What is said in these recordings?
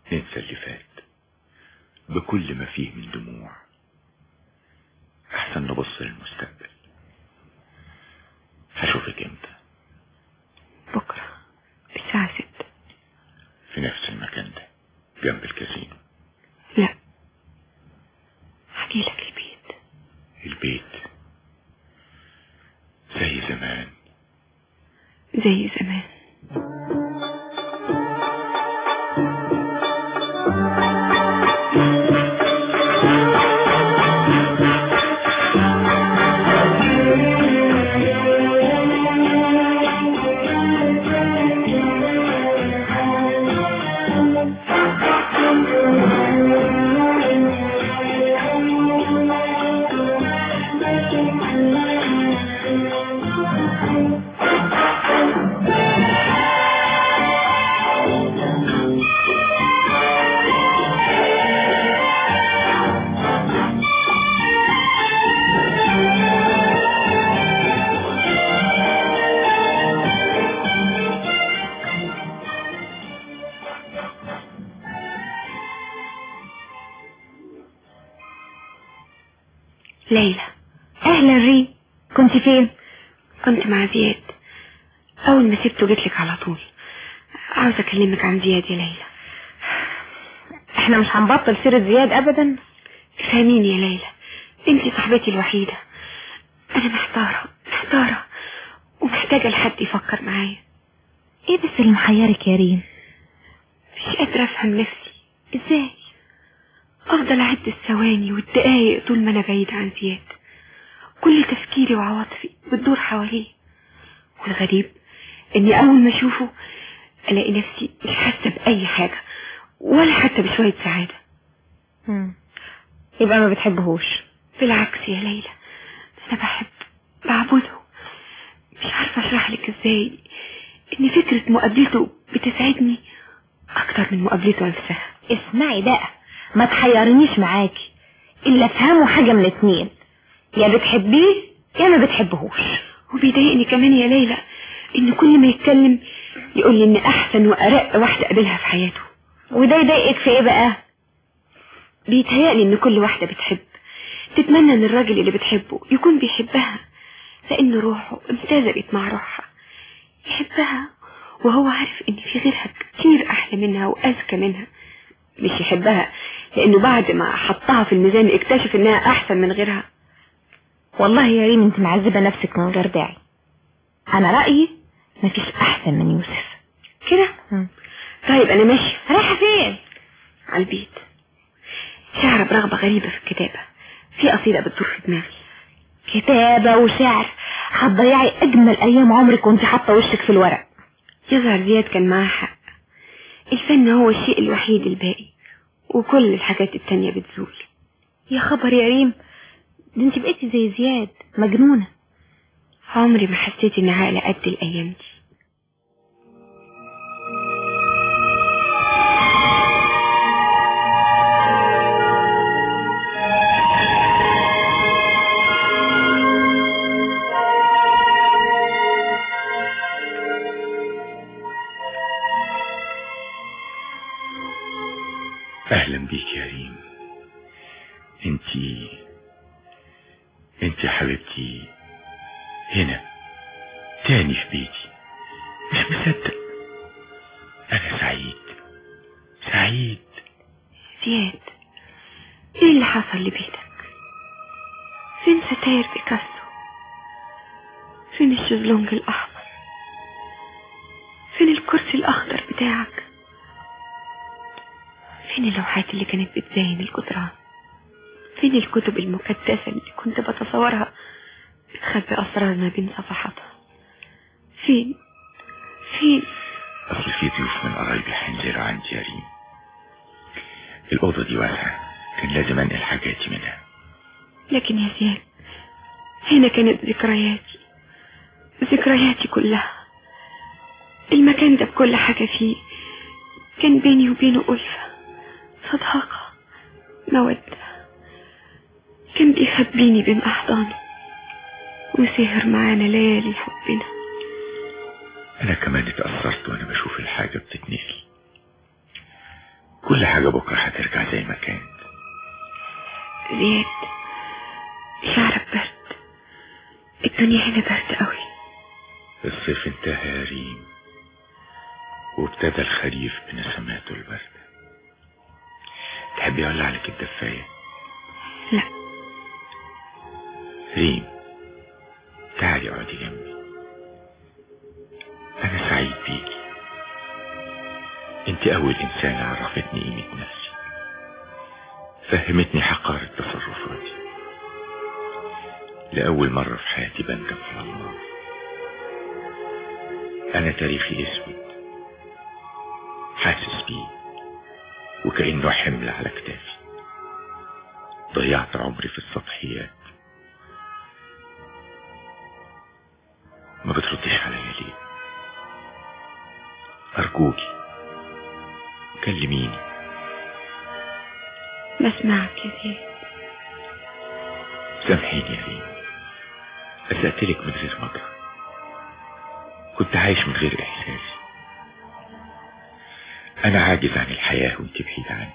ننسى اللي فات بكل ما فيه من دموع احسن نبص للمستقبل هشوفك امتى بكرة الساعة ستة في نفس المكان ده جنب الكازينو لا هجيلك البيت البيت زي زمان زي زمان ليلى اهلا ري كنت فين كنت مع زياد اول ما سبته جيتلك على طول عاوز اكلمك عن زياد يا ليلى احنا مش هنبطل سيرة زياد ابدا فهميني يا ليلى انتي صاحبتي الوحيدة انا محتارة محتارة ومحتاجة لحد يفكر معايا ايه بس اللي محيرك يا ريم مش قادرة افهم نفسي ازاي افضل اعد الثواني والدقايق طول ما انا بعيد عن زياد كل تفكيري وعواطفي بتدور حواليه والغريب اني اول ما اشوفه الاقي نفسي مش حاسة باي حاجة ولا حتى بشوية سعادة مم. يبقى ما بتحبهوش بالعكس يا ليلى انا بحب بعبده مش عارفة اشرح لك ازاي ان فكرة مقابلته بتسعدني اكتر من مقابلته نفسها اسمعي بقى ما تحيرنيش معاكي الا افهموا حاجة من اتنين يا بتحبيه يا ما بتحبهوش وبيضايقني كمان يا ليلى ان كل ما يتكلم يقول لي ان احسن وارق واحدة قابلها في حياته وده يضايقك في ايه بقى بيتهيألي ان كل واحدة بتحب تتمنى ان الراجل اللي بتحبه يكون بيحبها لان روحه امتزجت مع روحها يحبها وهو عارف ان في غيرها كتير احلى منها واذكى منها مش يحبها لانه بعد ما حطها في الميزان اكتشف انها احسن من غيرها والله يا ريم انت معذبة نفسك من غير داعي انا رأيي مفيش احسن من يوسف كده طيب انا ماشية رايحة فين على البيت شعر برغبة غريبة في الكتابة في قصيدة بتدور في دماغي كتابة وشعر هتضيعي اجمل ايام عمرك وانت حاطة وشك في الورق يظهر زياد كان معاه حق الفن هو الشيء الوحيد الباقي وكل الحاجات التانية بتزول يا خبر يا ريم ده انت بقيتي زي زياد مجنونة عمري ما حسيت اني عاقلة قد الايام دي اهلا بيك يا ريم انتي انت يا حبيبتي هنا تاني في بيتي مش مصدق انا سعيد سعيد زياد ايه اللي حصل لبيتك فين ستاير بيكاسو فين الشезлونج الاحمر فين الكرسي الاخضر بتاعك فين اللوحات اللي كانت بتزين الجدران فين الكتب المقدسة اللي كنت بتصورها بتخبي أسرارنا بين صفحاتها فين فين اصل في ضيوف من قرايبي هينزلوا عندي يا ريم الأوضة دي واسعة كان لازم أنقل حاجاتي منها لكن يا زياد هنا كانت ذكرياتي ذكرياتي كلها المكان ده بكل حاجة فيه كان بيني وبينه ألفة صداقة مودة كان بيخبيني بين أحضانه وسهر معانا ليالي حبنا أنا كمان اتأثرت وأنا بشوف الحاجة بتتنقل كل حاجة بكرة هترجع زي ما كانت زياد شعرك برد الدنيا هنا برد قوي الصيف انتهى يا ريم وابتدى الخريف بنسماته الباردة تحبي اولع لك الدفاية لا ريم تعالي اقعدي جنبي انا سعيد بيكي انت اول انسانة عرفتني قيمة نفسي فهمتني حقارة تصرفاتي لأول مرة في حياتي بندم على الله أنا تاريخي أسود حاسس بيه وكأنه حمل على كتافي ضيعت عمري في السطحيات ما بترديش عليا ليه أرجوكي كلميني بسمعك يا زياد سامحيني يا ريم أسأتلك من غير مجرى كنت عايش من غير إحساسي أنا عاجز عن الحياة وانت بعيد عني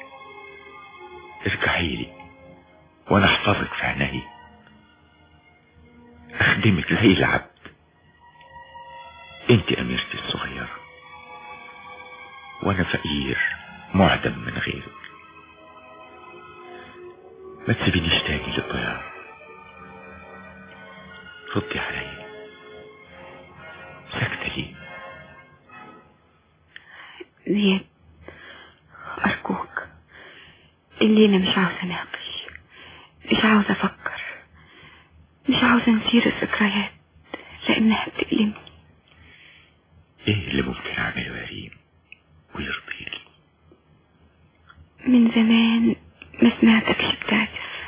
ارجعي لي وأنا أحفظك في عيني أخدمك زي العبد انت أميرتي الصغيرة وأنا فقير معدم من غيرك ما تسيبينيش تاني للضياع ردي عليا ساكتة ليه زياد أرجوك الليلة مش عاوزة أناقش مش عاوزة أفكر مش عاوزة نسير الذكريات لأنها بتألمني ايه اللي ممكن اعمله يا ريم ويرضيكي من زمان ما سمعتكش بتعزف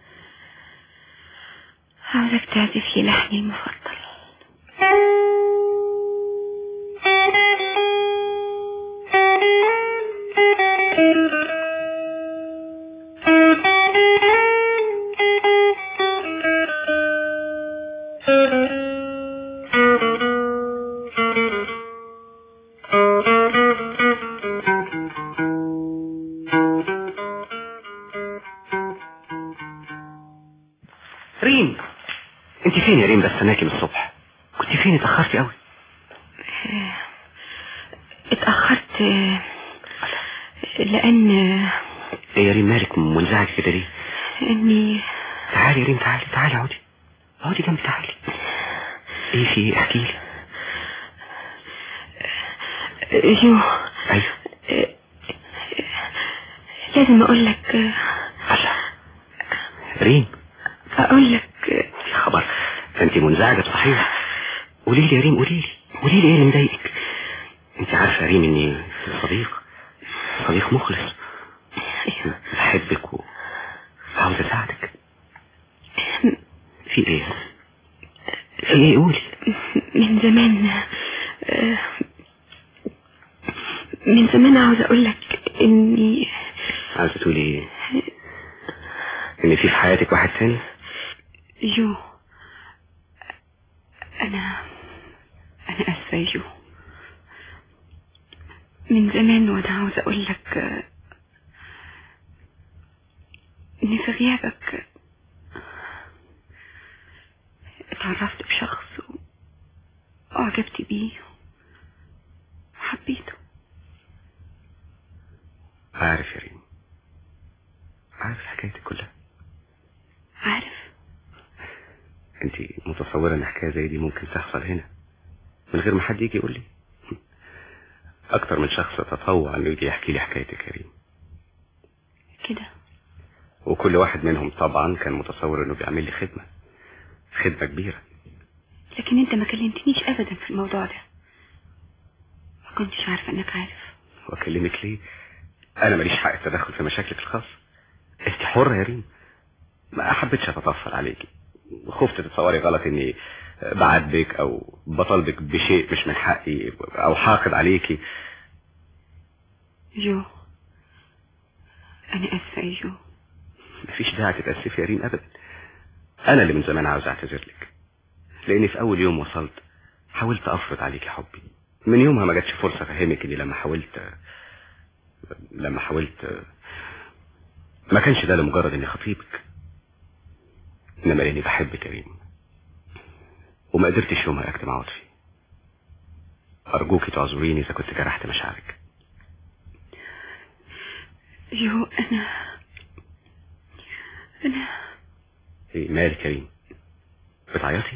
عاوزك تعزف لي لحني المفضل ريم انت فين يا ريم بستناكي من الصبح كنت فين اتأخرتي قوي اتأخرت آه، لأن ايه يا ريم مالك منزعج كده ليه إني تعالي يا ريم تعالي تعالي اقعدي اقعدي جنبي تعالي ايه في ايه احكي لي جو ايوه آه، لازم أقول لك آه، الله ريم أقول لك آه، يا خبر ده انت منزعجة صحيح قولي لي يا ريم قولي لي قولي لي ايه اللي مضايقك انت عارفة يا ريم اني صديق صديق مخلص بحبك وعاوز اساعدك في ايه في ايه قولي من زمان آه، من زمان عاوز أقول لك إني عاوزة تقولي ايه ان في في حياتك واحد تاني جو أنا أنا آسفة يا جو من زمان وأنا عاوز أقول لك آه، إن في غيابك اتعرفت بشخص وأعجبت بيه وحبيته عارف يا ريم عارف حكايتك كلها عارف انت متصورة ان حكاية زي دي ممكن تحصل هنا من غير ما حد يجي يقول لي اكتر من شخص تطوع انه يجي يحكي لي حكايتك يا ريم كده وكل واحد منهم طبعا كان متصور انه بيعمل لي خدمة خدمة كبيرة لكن انت ما كلمتنيش ابدا في الموضوع ده ما كنتش عارفه انك عارف واكلمك ليه انا ماليش حق التدخل في مشاكلك الخاصة انت حرة يا ريم ما حبيتش اتطفل عليكي وخفت تتصوري غلط اني بعاتبك او بطالبك بشيء مش من حقي او حاقد عليكي جو انا اسفه يا جو مفيش داعي تتأسفي يا ريم ابدا انا اللي من زمان عاوز اعتذر لك لاني في اول يوم وصلت حاولت افرض عليكي حبي من يومها ما جاتش فرصة افهمك اني لما حاولت لما حاولت ما كانش ده لمجرد اني خطيبك انما لاني بحبك يا ريم وما قدرتش يومها اكتم عواطفي فيه ارجوكي تعذريني اذا كنت جرحت مشاعرك جو انا انا ايه مالك يا ريم بتعيطي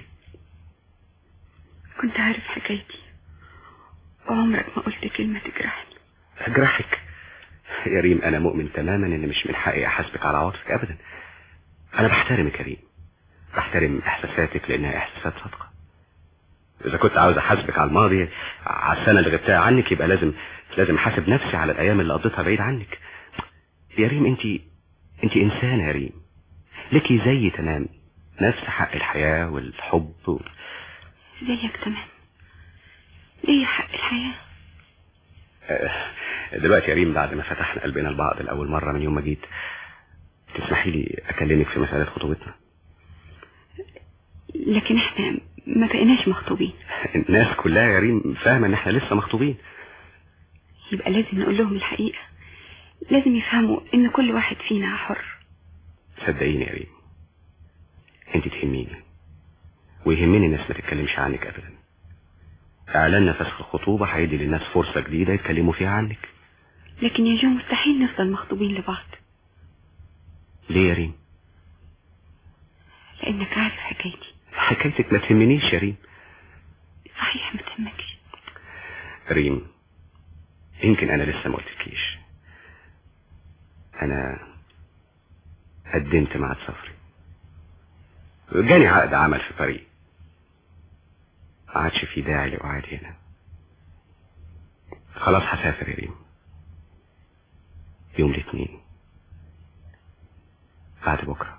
كنت عارف حكايتي وعمرك ما قلت كلمة تجرحني اجرحك يا ريم انا مؤمن تماما ان مش من حقي احاسبك على عواطفك ابدا انا بحترمك يا ريم بحترم احساساتك لانها احساسات صادقه اذا كنت عاوز احاسبك على الماضي على السنه اللي غبتها عنك يبقى لازم لازم احاسب نفسي على الايام اللي قضيتها بعيد عنك يا ريم انت انت انسانه يا ريم لكي زي تمام نفس حق الحياه والحب و... زيك تمام ليه حق الحياه دلوقتي يا ريم بعد ما فتحنا قلبنا لبعض لأول مرة من يوم ما جيت تسمحي لي أكلمك في مسألة خطوبتنا لكن احنا ما بقيناش مخطوبين الناس كلها يا ريم فاهمة ان احنا لسه مخطوبين يبقى لازم نقول لهم الحقيقة لازم يفهموا ان كل واحد فينا حر صدقيني يا ريم انت تهميني ويهمني الناس ما تتكلمش عنك ابدا اعلنا فسخ الخطوبة هيدي للناس فرصة جديدة يتكلموا فيها عنك لكن يا جو مستحيل نفضل مخطوبين لبعض ليه يا ريم لانك عارف حكايتي حكايتك ما تهمنيش يا ريم صحيح ما تهمكش ريم يمكن انا لسه ما قلتلكيش انا قدمت مع سفري جاني عقد عمل في باريس ما عادش في داعي لقعادي هنا خلاص هسافر يا ريم يوم الاثنين بعد بكرة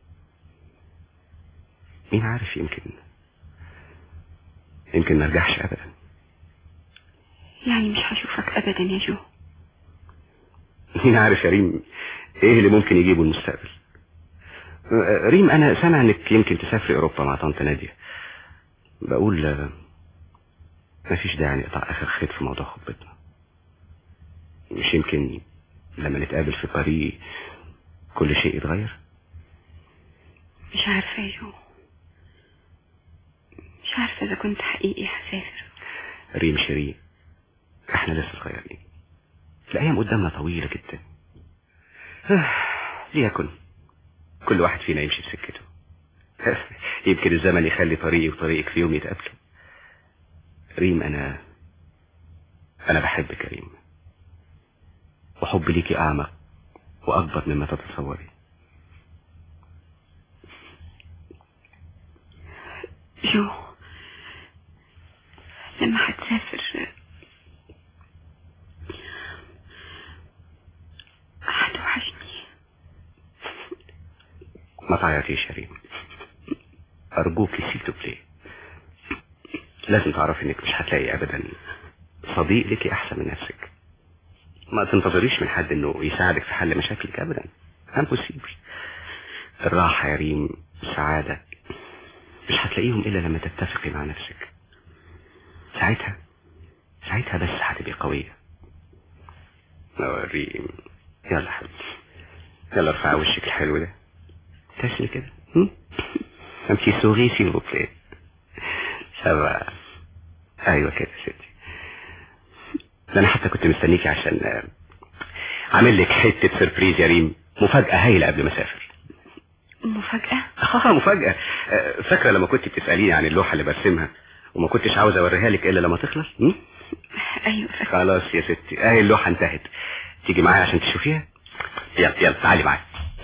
مين عارف يمكن يمكن ما ارجعش ابدا يعني مش هشوفك ابدا يا جو مين عارف يا ريم ايه اللي ممكن يجيبه المستقبل ريم انا سامع انك يمكن تسافري اوروبا مع طنط ناديه بقول ما فيش داعي نقطع اخر خيط في موضوع خطبتنا مش يمكن لما نتقابل في باريس كل شيء يتغير مش عارفة يا جو مش عارفة اذا كنت حقيقي هسافر ريم شيرين احنا لسه صغيرين الايام قدامنا طويلة جدا ليكن كل واحد فينا يمشي في سكته يمكن الزمن يخلي طريقي وطريقك في يوم يتقابلوا ريم انا انا بحبك يا ريم وحبي ليكي اعمق واكبر مما تتصوري جو لما هتسافر هتوحشني ما تعيطيش يا ريم ارجوكي سيتو بلاي لازم تعرفي انك مش هتلاقي ابدا صديق لك احسن من نفسك ما تنتظريش من حد انه يساعدك في حل مشاكلك ابدا امبوسيبل الراحة يا ريم السعادة مش هتلاقيهم الا لما تتفقي مع نفسك ساعتها ساعتها بس هتبقي قوية ريم يلا حبيبتي يلا ارفعي وشك الحلو ده تسمي كده un petit sourire s'il vous plaît ça va ايوه كده يا ستي ده انا حتى كنت مستنيكي عشان عامل لك حته سربريز يا ريم مفاجاه هايله قبل ما اسافر مفاجأة اه مفاجاه فاكره لما كنت بتساليني عن اللوحه اللي برسمها وما كنتش عاوز اوريها لك الا لما تخلص م? ايوه فاكرة خلاص يا ستي اهي اللوحه انتهت تيجي معايا عشان تشوفيها يلا يلا تعالي معايا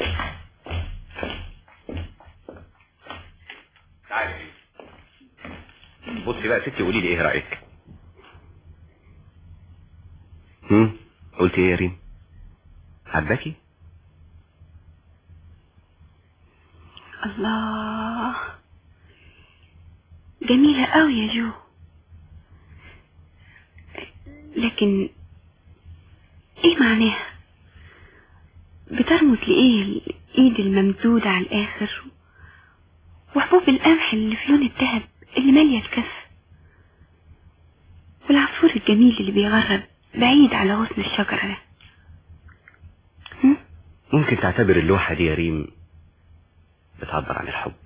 تعالي بصي بقى يا ستي قولي لي ايه رايك هم قلت ايه يا ريم عجباكي الله جميلة قوي يا جو لكن ايه معناها بترمز لايه الايد الممدودة على الاخر وحبوب القمح اللي في لون الذهب اللي مالية الكف والعصفور الجميل اللي بيغرب بعيد على غصن الشجرة ده ممكن تعتبر اللوحة دي يا ريم بتعبر عن الحب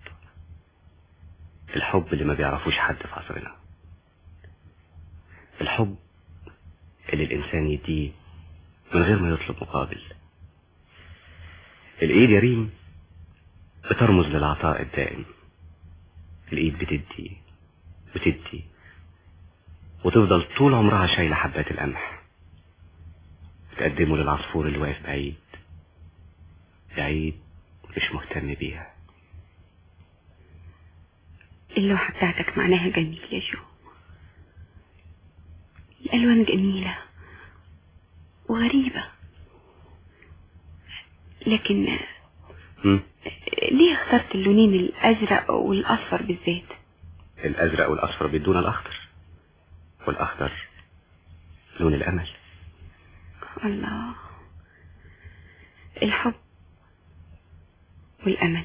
الحب اللي ما بيعرفوش حد في عصرنا الحب اللي الإنسان يديه من غير ما يطلب مقابل الإيد يا ريم بترمز للعطاء الدائم الإيد بتدي بتدي وتفضل طول عمرها شايلة حبات القمح تقدمه للعصفور اللي واقف بعيد بعيد مش مهتم بيها اللوحة بتاعتك معناها جميل يا جو الألوان جميلة وغريبة لكن هم؟ ليه اخترت اللونين الأزرق والأصفر بالذات الأزرق والأصفر بيدونا الأخضر والأخضر لون الأمل الله الحب والأمل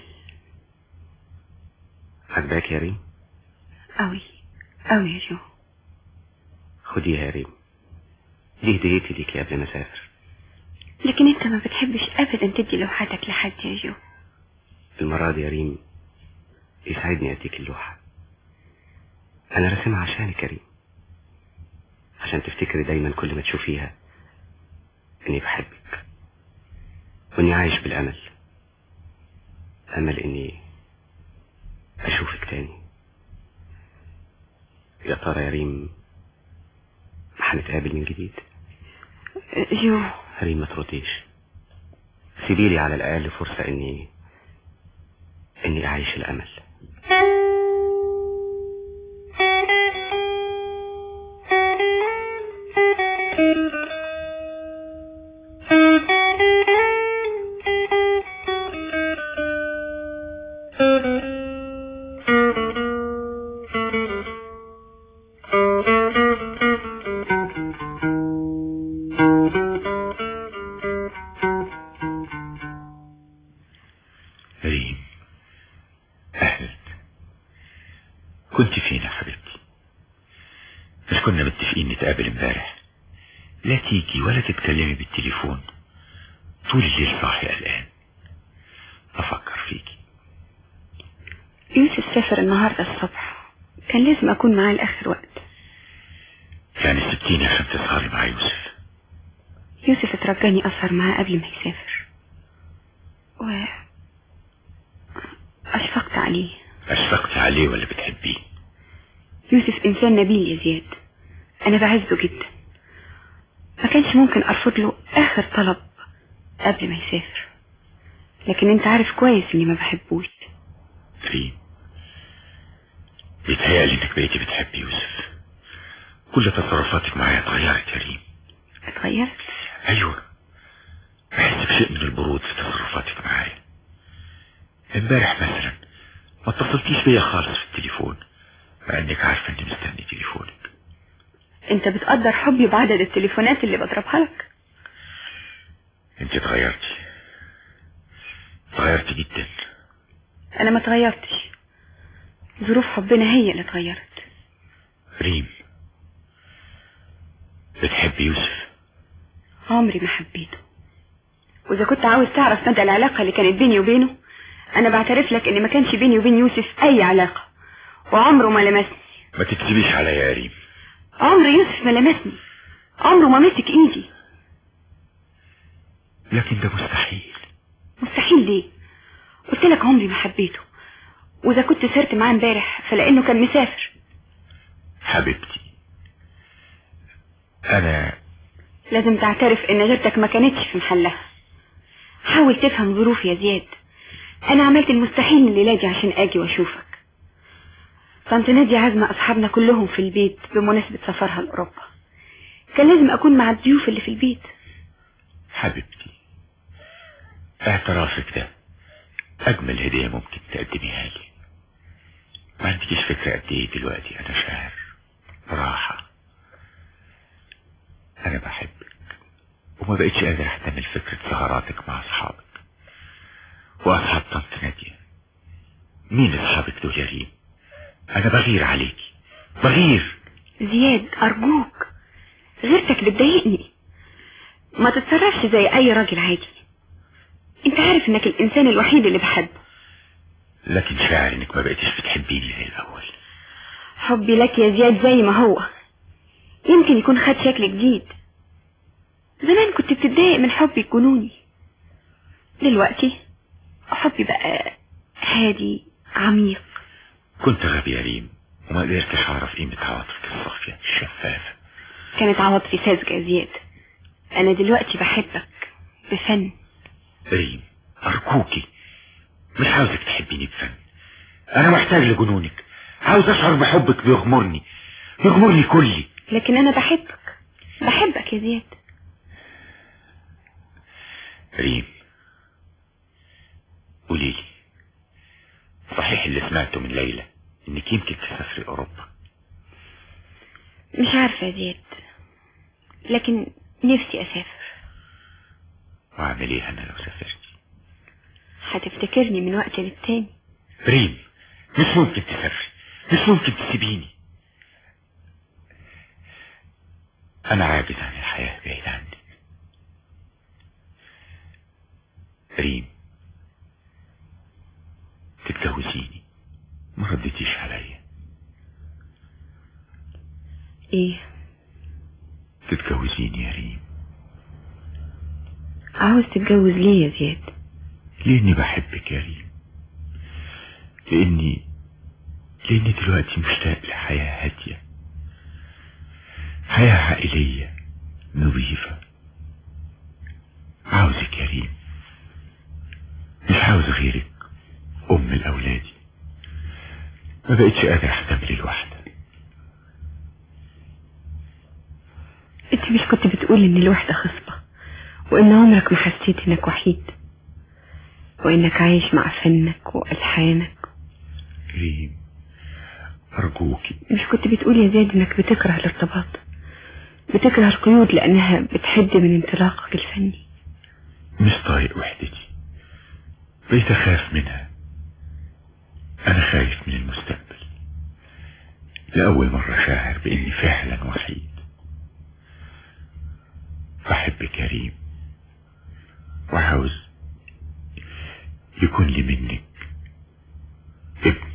عجباك يا ريم أوي أوي يا جو خديها يا ريم دي هديتي ليكي قبل ما اسافر لكن انت ما بتحبش ابدا تدي لوحاتك لحد يا جو المرة دي يا ريم يسعدني اديك اللوحة انا راسمها عشانك يا ريم عشان تفتكري دايما كل ما تشوفيها اني بحبك واني عايش بالامل امل اني اشوفك تاني يا ترى يا ريم هنتقابل من جديد جو ريم ما ترديش سيبيلي على الاقل فرصة اني اني اعيش الامل ريم أهلا كنت فين يا حبيبتي مش كنا متفقين نتقابل امبارح لا تيجي ولا تتكلمي بالتليفون طول الليل صاحي قلقان أفكر فيكي يوسف سافر النهاردة الصبح كان لازم أكون معاه لآخر وقت يعني سبتيني عشان تسهري مع يوسف يوسف اترجاني أسهر معاه قبل ما يسافر و أشفقت عليه أشفقتي عليه ولا بتحبيه يوسف إنسان نبيل يا زياد أنا بعزه جدا ما كانش ممكن أرفض له آخر طلب قبل ما يسافر لكن أنت عارف كويس إني ما بحبوش ريم بيتهيألي إنك بقيتي بتحبي يوسف كل تصرفاتك معايا اتغيرت يا ريم اتغيرت أيوة بحس بشيء من البرود في تصرفاتك معايا امبارح مثلا ما اتصلتيش بيا خالص في التليفون مع انك عارفة اني مستني تليفونك أنت بتقدر حبي بعدد التليفونات اللي بضربها لك انت اتغيرتي اتغيرتي جدا أنا ما اتغيرتش ظروف حبنا هي اللي اتغيرت ريم بتحبي يوسف عمري ما حبيته وإذا كنت عاوز تعرف مدى العلاقة اللي كانت بيني وبينه أنا بعترف لك إن ما كانش بيني وبين يوسف أي علاقة وعمره ما لمسني ما تكذبيش عليا يا ريم عمر يوسف ما لمسني عمره ما مسك إيدي لكن ده مستحيل مستحيل ليه قلت لك عمري ما حبيته وإذا كنت سهرت معاه امبارح فلأنه كان مسافر حبيبتي انا لازم تعترف إن غيرتك ما كانتش في محلها حاول تفهم ظروفي يا زياد أنا عملت المستحيل الليلة دي عشان أجي وأشوفك طنط نادية عازمة أصحابنا كلهم في البيت بمناسبة سفرها لأوروبا كان لازم أكون مع الضيوف اللي في البيت حبيبتي اعترافك ده اجمل هدية ممكن تقدميها لي ما عندكيش فكرة قد ايه دلوقتي انا شاعر راحة انا بحبك وما بقتش قادر احتمل فكرة سهراتك مع اصحابك واصحاب طنط نادية مين اصحابك دول يا ريم انا بغير عليكي بغير زياد أرجوك غيرتك بتضايقني ما تتصرفش زي أي راجل عادي انت عارف انك الانسان الوحيد اللي بحبه لكن شاعر انك ما بقيتش بتحبيني زي الاول حبي لك يا زياد زي ما هو يمكن يكون خد شكل جديد زمان كنت بتتضايق من حبي الجنوني دلوقتي حبي بقى هادي عميق كنت غبي يا ريم وما قدرتش اعرف قيمة عواطفك الصافية الشفافة كانت عواطفي ساذجة يا زياد انا دلوقتي بحبك بفن ريم ارجوكي مش عاوزك تحبيني بفن انا محتاج لجنونك عاوز اشعر بحبك بيغمرني يغمرني كلي لكن انا بحبك بحبك يا زياد ريم قوليلي صحيح اللي سمعته من ليلى انك يمكن تسافري اوروبا مش عارفة يا زياد لكن نفسي اسافر واعمل ايه انا لو سافرت هتفتكرني من وقت للتاني ريم مش ممكن تسافري مش ممكن تسيبيني انا عاجز عن الحياة بعيد عنك ريم تتجوزيني ما ردتيش عليا ايه تتجوزيني يا ريم عاوز تتجوز ليه يا زياد لاني بحبك يا ريم لاني لاني دلوقتي مشتاق لحياة هادية حياة عائلية نظيفة عاوزك يا ريم مش عاوز غيرك ام لاولادي ما بقتش قادر احتمل الوحدة انت مش كنت بتقول ان الوحدة خصبة وان عمرك ما حسيت انك وحيد وانك عايش مع فنك والحانك ريم ارجوكي مش كنت بتقول يا زياد انك بتكره الارتباط بتكره القيود لانها بتحد من انطلاقك الفني مش طايق وحدتي بقيت اخاف منها انا خايف من المستقبل لأول مرة شاعر بإني فعلا وحيد بحبك يا ريم وعاوز يكون لي منك ابن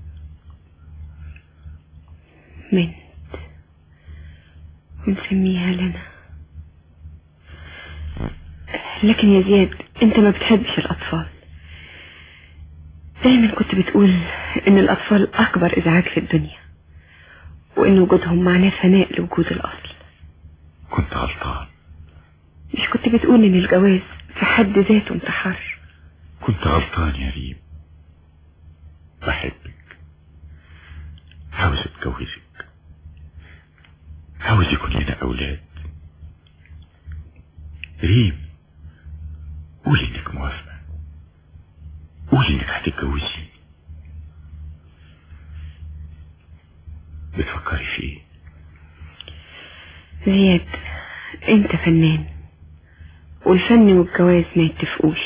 منت ونسميها لنا لكن يا زياد انت ما بتحبش الاطفال دايما كنت بتقول ان الاطفال اكبر ازعاج في الدنيا وان وجودهم معناه فناء لوجود الاصل كنت غلطان مش كنت بتقول ان الجواز في حد ذاته انتحار كنت غلطان يا ريم بحبك عاوز اتجوزك عاوز يكون لنا اولاد ريم قولي انك موافقة قولي انك هتتجوزي بتفكري في ايه زياد انت فنان والفن والجواز ما يتفقوش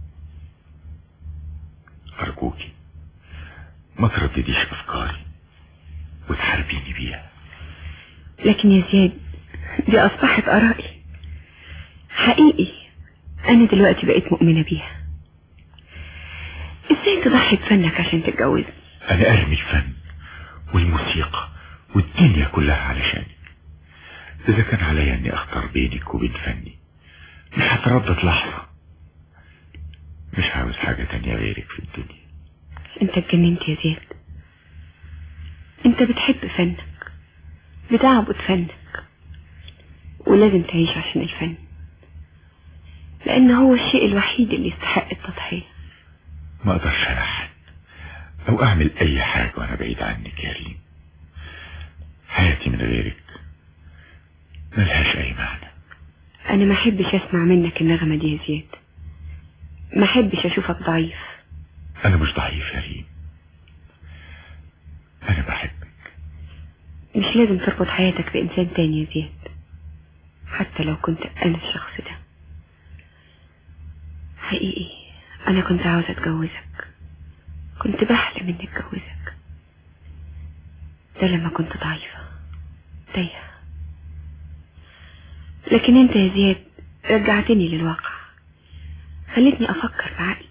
ارجوكي ما تردديش افكاري وتحاربيني بيها لكن يا زياد دي اصبحت ارائي حقيقي انا دلوقتي بقيت مؤمنة بيها ازاي تضحي بفنك عشان تتجوز انا ارمي الفن والموسيقى والدنيا كلها علشانك اذا كان عليا اني اختار بينك وبين فني مش هتردد لحظة مش عاوز حاجة تانية غيرك في الدنيا انت اتجننت يا زياد انت بتحب فنك بتعبد فنك ولازم تعيش عشان الفن لان هو الشيء الوحيد اللي يستحق التضحية ما اقدرش الحن او اعمل اي حاجة وانا بعيد عنك يا ريم حياتي من غيرك ملهاش اي معنى انا ما احبش اسمع منك النغمة دي يا زياد ما احبش اشوفك ضعيف انا مش ضعيف يا ريم انا بحبك مش لازم تربط حياتك بإنسان تاني يا زياد حتى لو كنت أنا الشخص ده حقيقي أنا كنت عاوزة أتجوزك كنت بحلم إني أتجوزك ده لما كنت ضعيفة تايهة لكن أنت يا زياد رجعتني للواقع خلتني أفكر بعقلي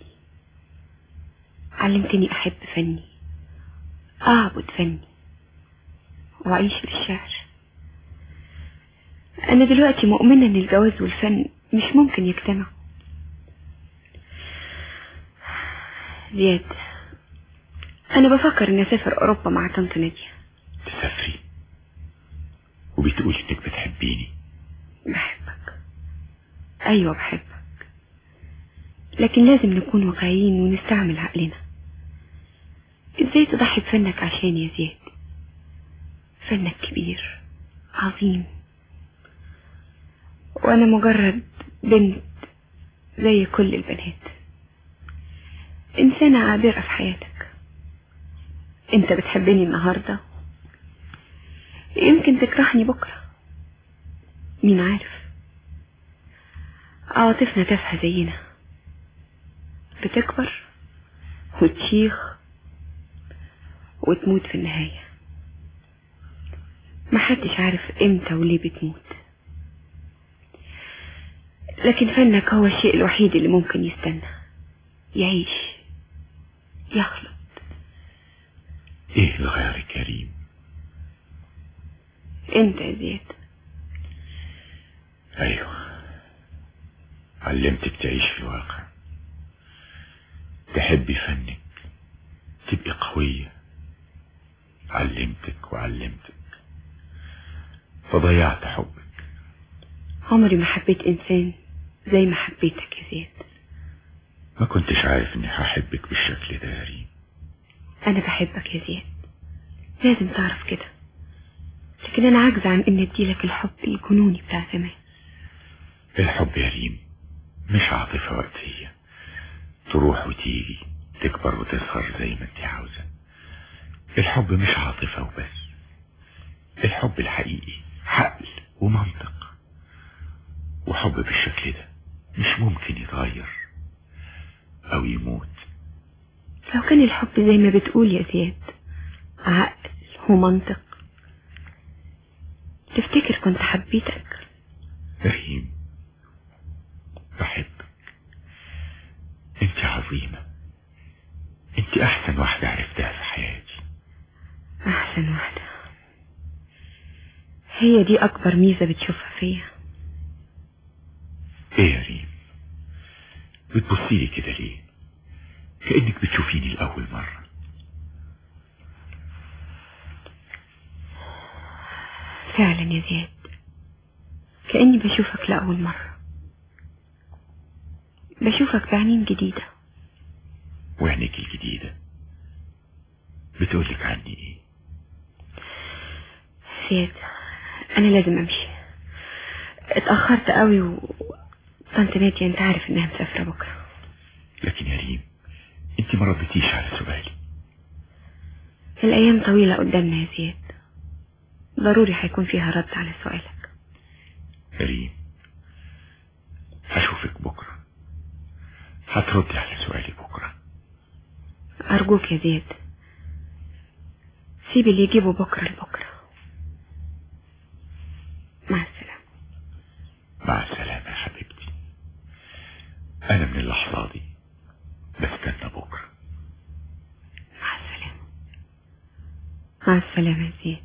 علمتني أحب فني أعبد فني وأعيش بالشعر أنا دلوقتي مؤمنة إن الجواز والفن مش ممكن يجتمعوا زياد أنا بفكر إني أسافر أوروبا مع طنط نادية تسافري وبتقولي انك بتحبيني بحبك أيوة بحبك لكن لازم نكون واقعيين ونستعمل عقلنا ازاي تضحي بفنك عشان يا زياد فنك كبير عظيم وانا مجرد بنت زي كل البنات انسانة عابرة في حياتك انت بتحبني النهاردة يمكن تكرهني بكرة مين عارف عواطفنا تافهة زينا بتكبر وتشيخ وتموت في النهاية محدش عارف امتى وليه بتموت لكن فنك هو الشيء الوحيد اللي ممكن يستنى يعيش يخلط ايه الغير الكريم انت يا زياد ايوه علمتك تعيش في الواقع تحبي فنك تبقي قوية علمتك وعلمتك فضيعت حبك عمري ما حبيت انسان زي ما حبيتك يا زياد ما كنتش عارف اني هحبك بالشكل ده يا ريم انا بحبك يا زياد لازم تعرف كده لكن انا عاجزة عن اني اديلك الحب الجنوني بتاع زمان الحب يا ريم مش عاطفة وقتية تروح وتيجي تكبر وتصغر زي ما انت عاوزة الحب مش عاطفة وبس الحب الحقيقي عقل ومنطق وحب بالشكل ده مش ممكن يتغير او يموت لو كان الحب زي ما بتقول يا زياد عقل ومنطق تفتكر كنت حبيتك ريم بحبك انت عظيمة انت احسن واحدة عرفتها في حياتي احسن واحدة هي دي اكبر ميزة بتشوفها فيا ايه يا ريم بتبصيلي كده ليه كأنك بتشوفيني لأول مرة فعلا يا زياد كأني بشوفك لأول مرة بشوفك بعينين جديدة وعينيك الجديدة بتقولك عني ايه زياد أنا لازم أمشي اتأخرت قوي و طنط نادية أنت عارف إنها مسافرة بكرة لكن يا ريم انت ما ردتيش على سؤالي الأيام طويلة قدامنا يا زياد ضروري هيكون فيها رد على سؤالك يا ريم هشوفك بكرة هتردي على سؤالي بكرة أرجوك يا زياد سيب اللي يجيبه بكرة لبكرة مع السلامة مع السلامة يا حبيبتي أنا من اللحظة دي بستنى بكرة مع السلامة مع السلامة يا زياد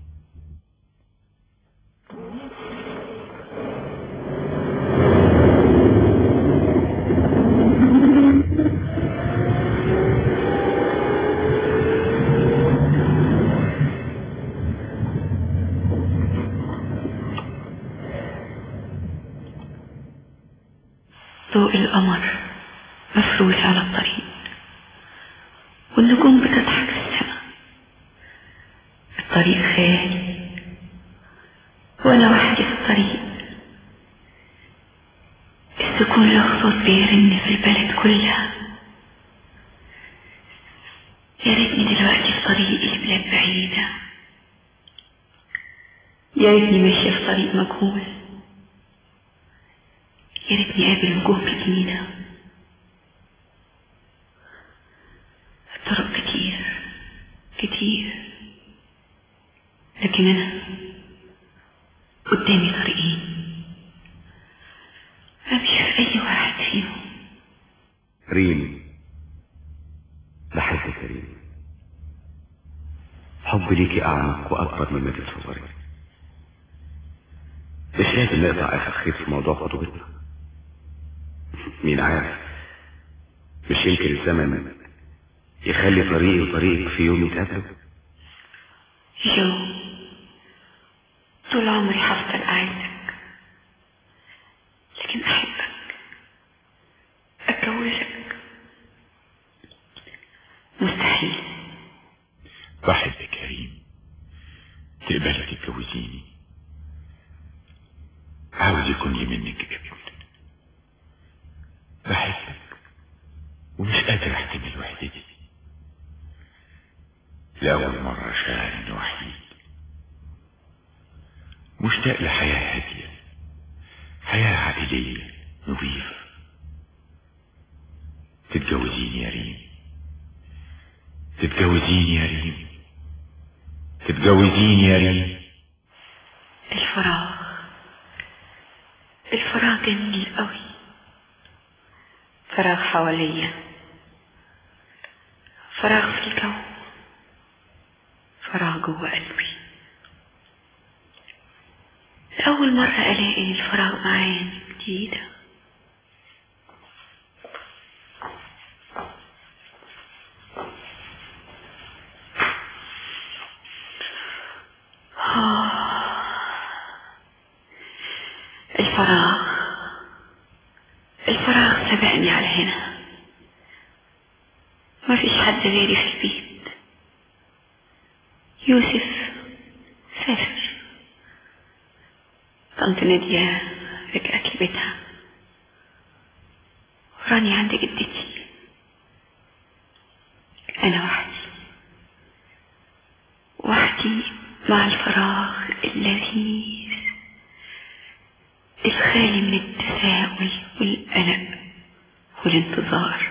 ضوء القمر مفروش على الطريق والنجوم بتضحك في السماء الطريق خالي وانا وحدي في الطريق السكون له صوت بيرن في البلد كلها يا ريتني دلوقتي في طريقي لبلاد بعيدة يا ريتني ماشية في طريق مجهول يا ريتني قابل وجوه جديدة الطرق كتير كتير لكن أنا قدامي طريقين أمشي في أي واحد فيهم ريم بحبك يا ريم حب ليكي أعمق وأكبر مما تتصوري مش لازم نقطع آخر خير في موضوع خطوبتنا مين عارف مش يمكن الزمن يخلي طريقي وطريقك في يوم يتقابلوا جو طول عمري هفضل أعزك لكن أحبك أتجوزك مستحيل بحبك يا ريم تقبلي تتجوزيني عاوز يكون لي منك ابن بحبك ومش قادر احتمل وحدتي لأول مرة شاعر اني وحيد مشتاق لحياة هادية حياة عائلية نظيفة تتجوزيني يا ريم تتجوزيني يا ريم تتجوزيني يا ريم الفراغ الفراغ جميل قوي فراغ حواليا فراغ في الجو فراغ جوه قلبي لأول مرة ألاقي الفراغ معاني جديدة الفراغ الفراغ سبقني على هنا ما فيش حد غيري في البيت يوسف سافر طنط نادية رجعت لبيتها وراني عند جدتي أنا وحدي وحدي مع الفراغ اللذيذ الخالي من التفاؤل والقلق والانتظار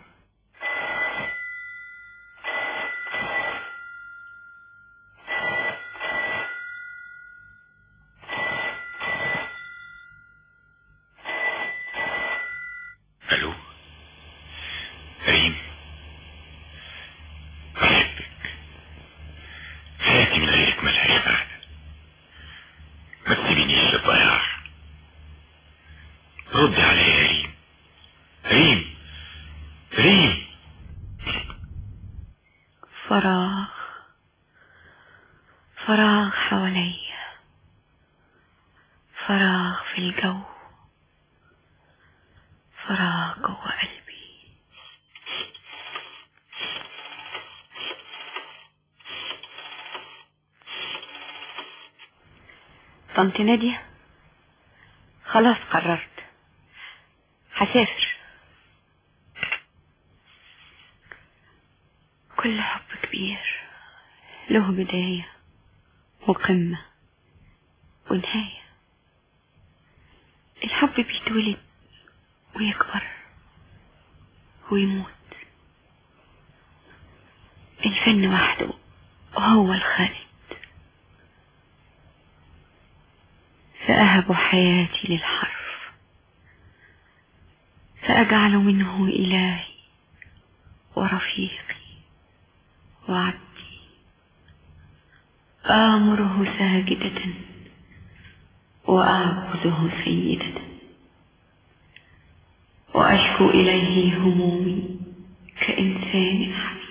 الو ريم بحبك حياتي من غيرك ملهاش معنى ما تسيبينيش للضياع ردي عليا يا ريم ريم ريم فراغ فراغ حواليا فراغ في الجو فراغ جوه قلبي طنط نادية خلاص قررت هسافر كل حب كبير له بداية وقمة ونهاية الحب بيتولد ويكبر ويموت الفن وحده هو الخالد سأهب حياتي للحرف سأجعل منه إلهي ورفيقي وعبدي آمره ساجدة وأعبده سيدة وأشكو إليه همومي كإنسان حبيب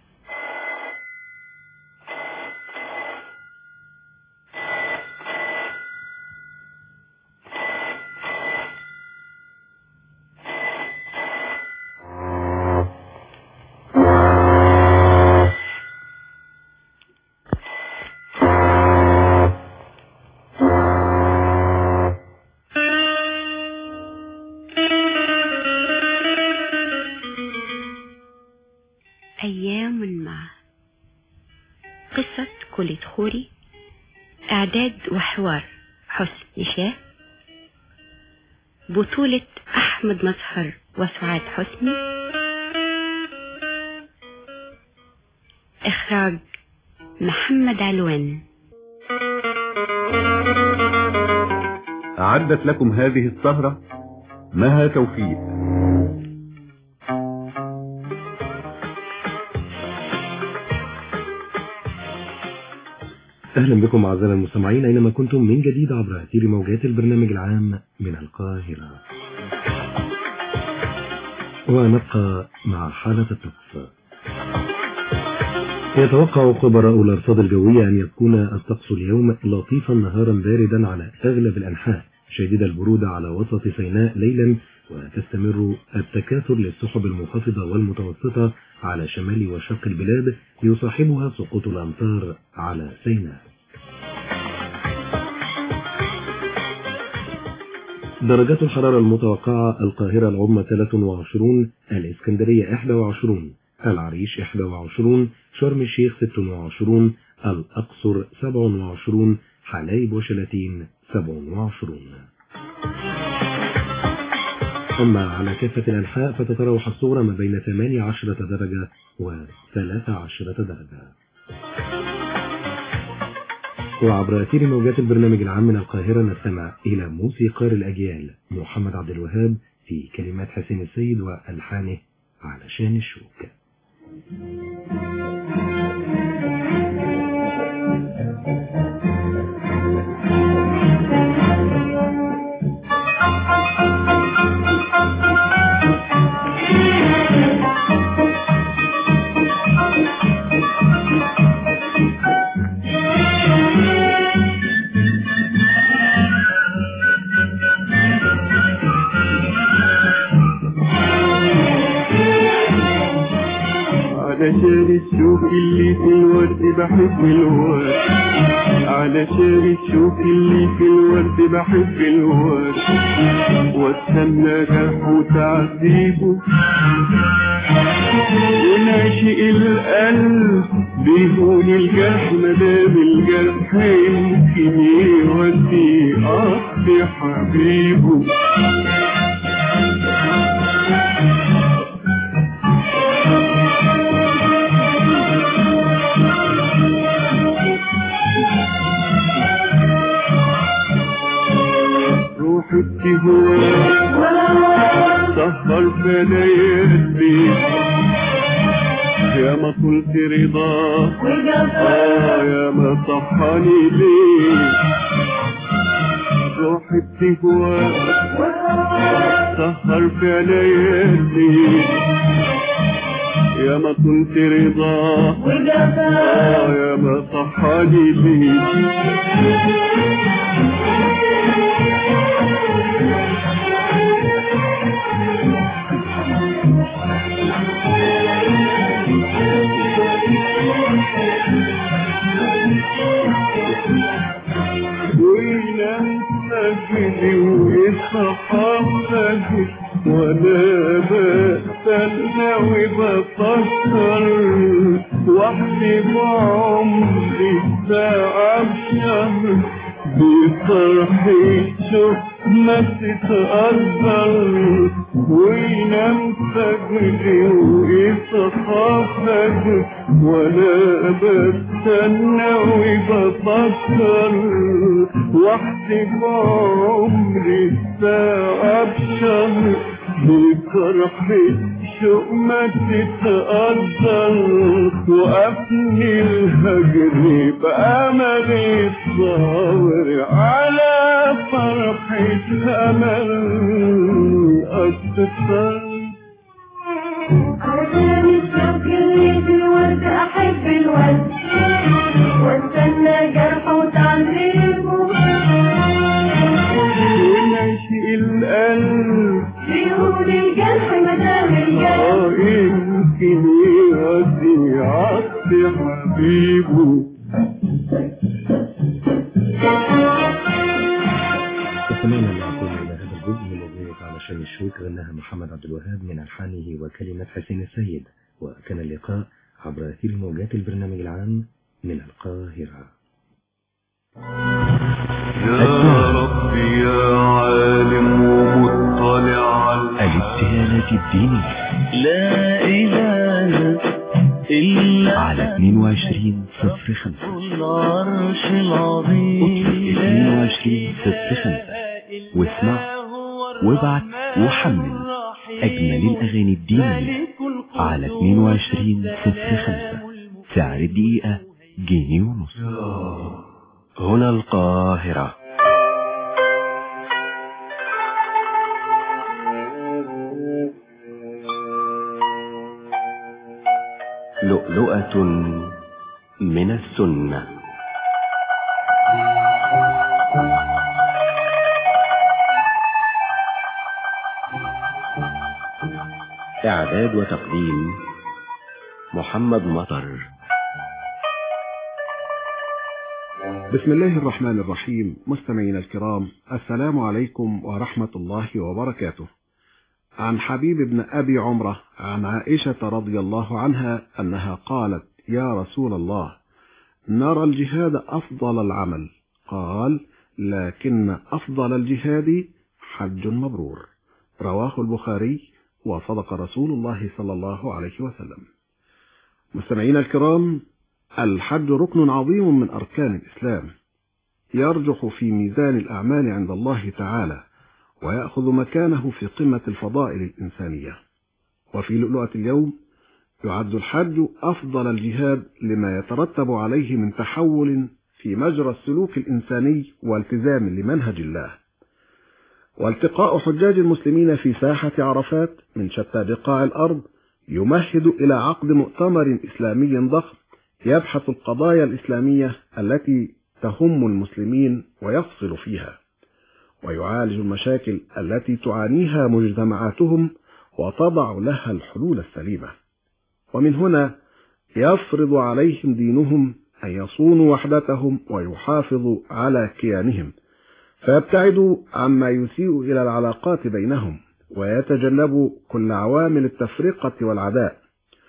أيام معه قصة كل خوري إعداد وحوار حسن شاه بطولة أحمد مظهر وسعاد حسني إخراج محمد علوان أعدت لكم هذه السهرة مها توفيق أهلا بكم أعزائنا المستمعين أينما كنتم من جديد عبر أثير موجات البرنامج العام من القاهرة ونبقى مع حالة الطقس يتوقع خبراء الأرصاد الجوية أن يكون الطقس اليوم لطيفا نهارا باردا على أغلب الأنحاء شديد البرودة على وسط سيناء ليلا وتستمر التكاثر للسحب المنخفضة والمتوسطة على شمال وشرق البلاد يصاحبها سقوط الأمطار على سيناء درجات الحرارة المتوقعة القاهرة العظمى 23 الإسكندرية 21 العريش 21 شرم الشيخ 26 الأقصر 27 حلايب وشلاتين 27 أما على كافة الأنحاء فتتراوح الصورة ما بين 18 درجة و 13 درجة وعبر أثير موجات البرنامج العام من القاهرة نستمع إلى موسيقار الأجيال محمد عبد الوهاب في كلمات حسين السيد وألحانه علشان الشوك علشان الشوك اللي في الورد بحب الورد علشان الشوك اللي في الورد بحب الورد واستنى جرح وتعذيبه وناشئ القلب بيهون الجرح مدام الجرح يمكن يودي قصد حبيبه روح التهوى سهر في ليالي يا ما طلت رضا آه يا ما صحاني ليه روح التهوى سهر في ليالي يا ما كنت رضا آه يا ما صحاني ليه وينسى ويصحى وانا بستنى وبفكر واحسب عمري ساعة بشهر بفرحي شوف ما تتأثر وينام فجري ويصحى فجر وانا بستنى وبفكر واحسب عمري ساعة بشهر بفرحي شوق ما تتقدر وقفني الهجر بأمل الصبر على فرحة أمل أكتر علشان الشوق اللي في الورد أحب الورد واستنى جرحه وتعذيبه ونشئ القلب بيقول الجرح مدام الجرح آه يمكن يودي عطف حبيبه استمعنا معكم إلى هذا الجزء من أغنية علشان الشوك غناها محمد عبد الوهاب من ألحانه وكلمات حسين السيد وكان اللقاء عبر أثير موجات البرنامج العام من القاهرة يا رب يا عالم ومطلع على الابتهالات الدينية لا إله إلا على 22 صفر 5 العرش العظيم اطلب 22 صفر 5 واسمع وابعت وحمل أجمل الأغاني الدينية على 22 صفر 5 سعر الدقيقة جنيه ونص هنا القاهرة لؤلؤة من السنة إعداد وتقديم محمد مطر بسم الله الرحمن الرحيم مستمعينا الكرام السلام عليكم ورحمة الله وبركاته عن حبيب بن أبي عمرة عن عائشة رضي الله عنها أنها قالت يا رسول الله نرى الجهاد أفضل العمل قال لكن أفضل الجهاد حج مبرور رواه البخاري وصدق رسول الله صلى الله عليه وسلم مستمعينا الكرام الحج ركن عظيم من أركان الإسلام يرجح في ميزان الأعمال عند الله تعالى ويأخذ مكانه في قمة الفضائل الإنسانية وفي لؤلؤة اليوم يعد الحج أفضل الجهاد لما يترتب عليه من تحول في مجرى السلوك الإنساني والتزام لمنهج الله والتقاء حجاج المسلمين في ساحة عرفات من شتى بقاع الأرض يمهد إلى عقد مؤتمر إسلامي ضخم يبحث القضايا الإسلامية التي تهم المسلمين ويفصل فيها ويعالج المشاكل التي تعانيها مجتمعاتهم وتضع لها الحلول السليمة ومن هنا يفرض عليهم دينهم أن يصونوا وحدتهم ويحافظوا على كيانهم فيبتعدوا عما يسيء إلى العلاقات بينهم ويتجنبوا كل عوامل التفرقة والعداء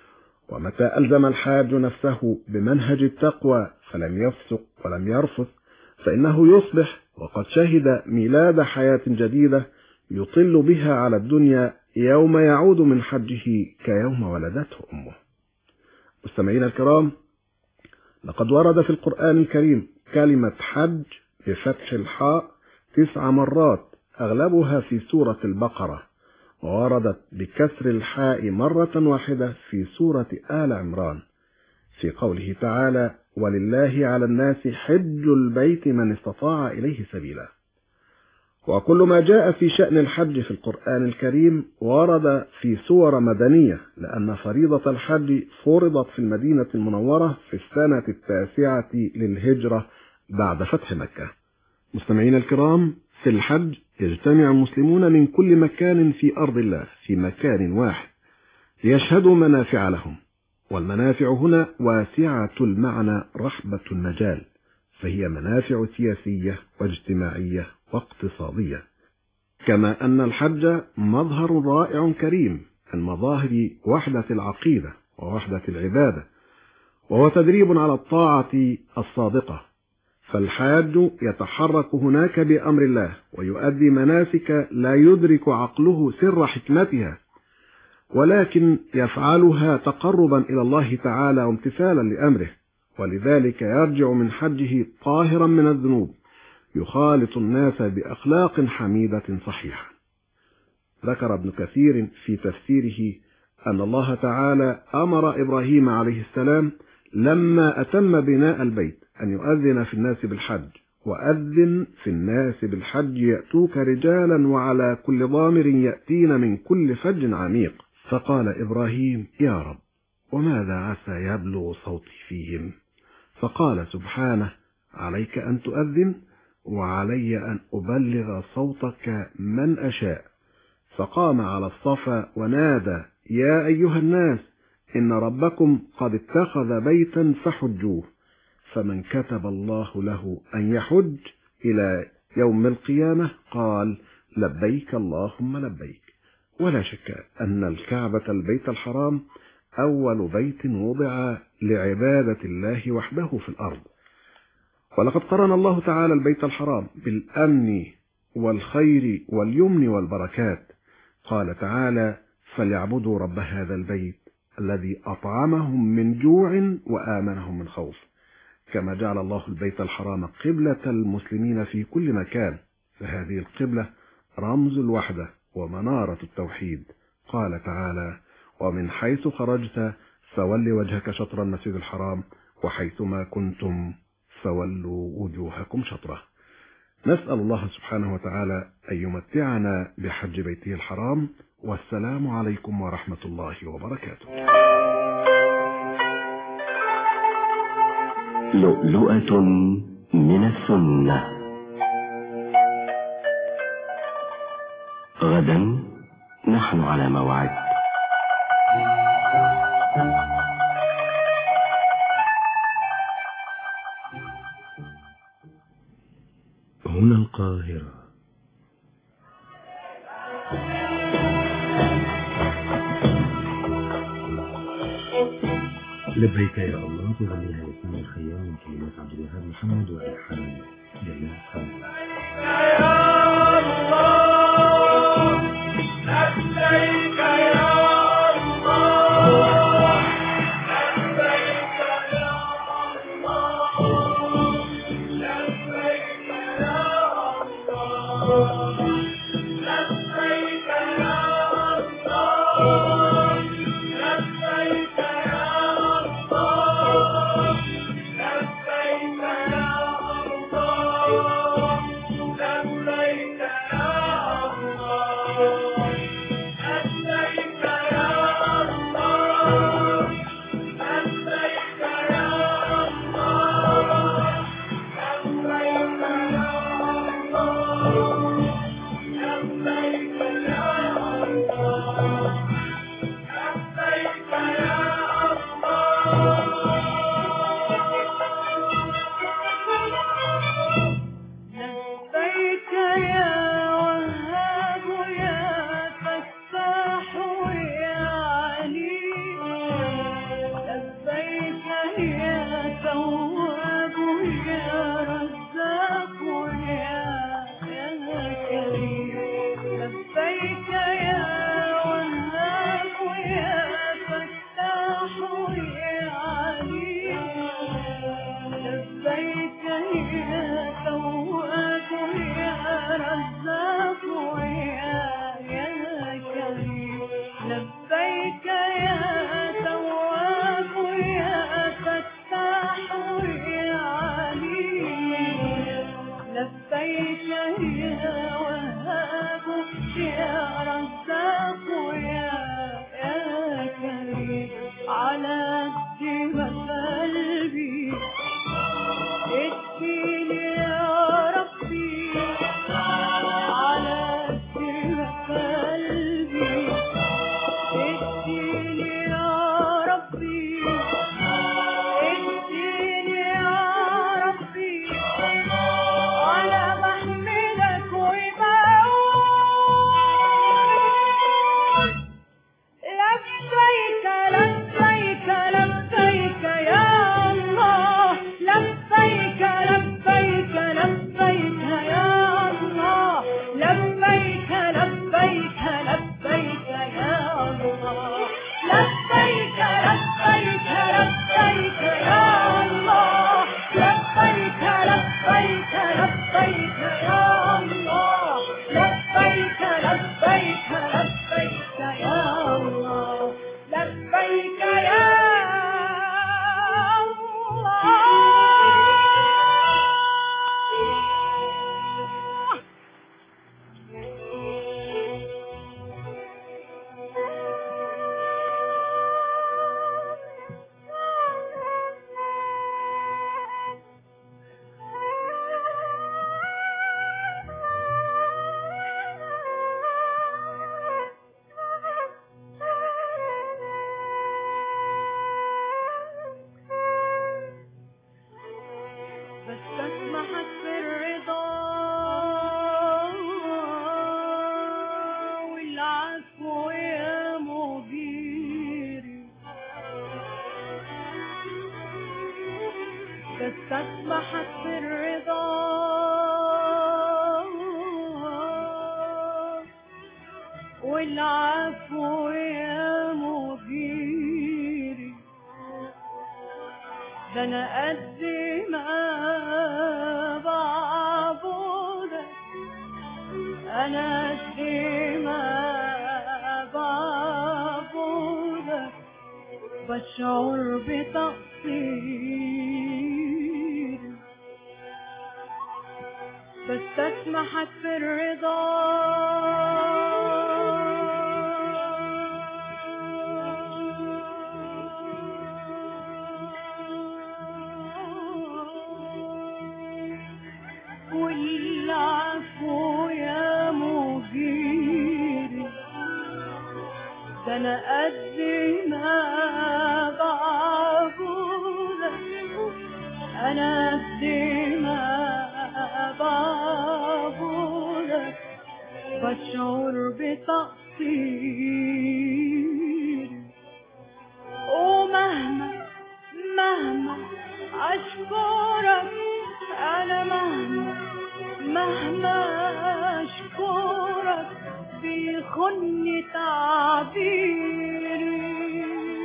ومتى ألزم الحاج نفسه بمنهج التقوى فلم يفسق ولم يرفث فإنه يصبح وقد شهد ميلاد حياة جديدة يطل بها على الدنيا يوم يعود من حجه كيوم ولدته أمه مستمعينا الكرام لقد ورد في القرآن الكريم كلمة حج بفتح الحاء تسع مرات أغلبها في سورة البقرة ووردت بكسر الحاء مرة واحدة في سورة آل عمران في قوله تعالى ولله على الناس حج البيت من استطاع إليه سبيلا وكل ما جاء في شأن الحج في القرآن الكريم ورد في سور مدنية لأن فريضة الحج فرضت في المدينة المنورة في السنة التاسعة للهجرة بعد فتح مكة مستمعين الكرام في الحج يجتمع المسلمون من كل مكان في أرض الله في مكان واحد ليشهدوا منافع لهم والمنافع هنا واسعة المعنى رحبة المجال فهي منافع سياسية واجتماعية واقتصادية كما أن الحج مظهر رائع كريم من مظاهر وحدة العقيدة ووحدة العبادة وهو تدريب على الطاعة الصادقة فالحاج يتحرك هناك بأمر الله ويؤدي مناسك لا يدرك عقله سر حكمتها ولكن يفعلها تقربا إلى الله تعالى وامتثالا لأمره ولذلك يرجع من حجه طاهرا من الذنوب يخالط الناس بأخلاق حميدة صحيحة ذكر ابن كثير في تفسيره أن الله تعالى أمر إبراهيم عليه السلام لما أتم بناء البيت أن يؤذن في الناس بالحج وأذن في الناس بالحج يأتوك رجالا وعلى كل ضامر يأتين من كل فج عميق فقال إبراهيم يا رب وماذا عسى يبلغ صوتي فيهم فقال سبحانه عليك أن تؤذن وعلي أن أبلغ صوتك من أشاء فقام على الصفا ونادى يا أيها الناس إن ربكم قد اتخذ بيتا فحجوه فمن كتب الله له أن يحج إلى يوم القيامة قال لبيك اللهم لبيك ولا شك أن الكعبة البيت الحرام أول بيت وضع لعبادة الله وحده في الأرض ولقد قرن الله تعالى البيت الحرام بالأمن والخير واليمن والبركات قال تعالى فليعبدوا رب هذا البيت الذي أطعمهم من جوع وآمنهم من خوف كما جعل الله البيت الحرام قبلة المسلمين في كل مكان فهذه القبلة رمز الوحدة ومنارة التوحيد قال تعالى ومن حيث خرجت فول وجهك شطر المسجد الحرام وحيثما كنتم فولوا وجوهكم شطرة نسأل الله سبحانه وتعالى أن يمتعنا بحج بيته الحرام والسلام عليكم ورحمة الله وبركاته لؤلؤة من السنة غدا نحن على موعد هنا القاهرة لبيك يا الله تغنيها ياسمين الخيام من كلمات عبد الوهاب محمد وإلحان جلال حمد لبيك يا وهاب يا فتاح يا عليم لبيك يا تواب يا رزاق يا يا كريم لبيك يا وهاب يا فتاح يا عليم لبيك يا تواب يا رزاق يا يا كريم لبيك يا تواب يا فتاح يا عليم لبيك يا وهاب يا رزاق يا يا كريم على قد قلبي اديني يا ربي على قد قلبي اديني يا ربي اديني يا ربي على محملك ويبقى لبيك لبيك لبيك يا الله لبيك لبيك لبيك يا الله لبيك لبيك لبيك يا الله لبيك لبيك لبيك يا الله لبيك لبيك لبيك يا الله لبيك لبيك لبيك يا الله لبيك يا الله بس اسمحك في الرضا والعفو يا مديري بس اسمحك في الرضا والعفو يا مديري ده انا قد ما بعبدك انا قد ما بعبدك بشعر بتقصير تسمحك في الرضا والعفو يا مجيري ده انا قد ما بعبدك انا قد ما بعبدك بشعر بتقصيري ومهما مهما اشكرك انا مهما مهما اشكرك بيخني تعبيري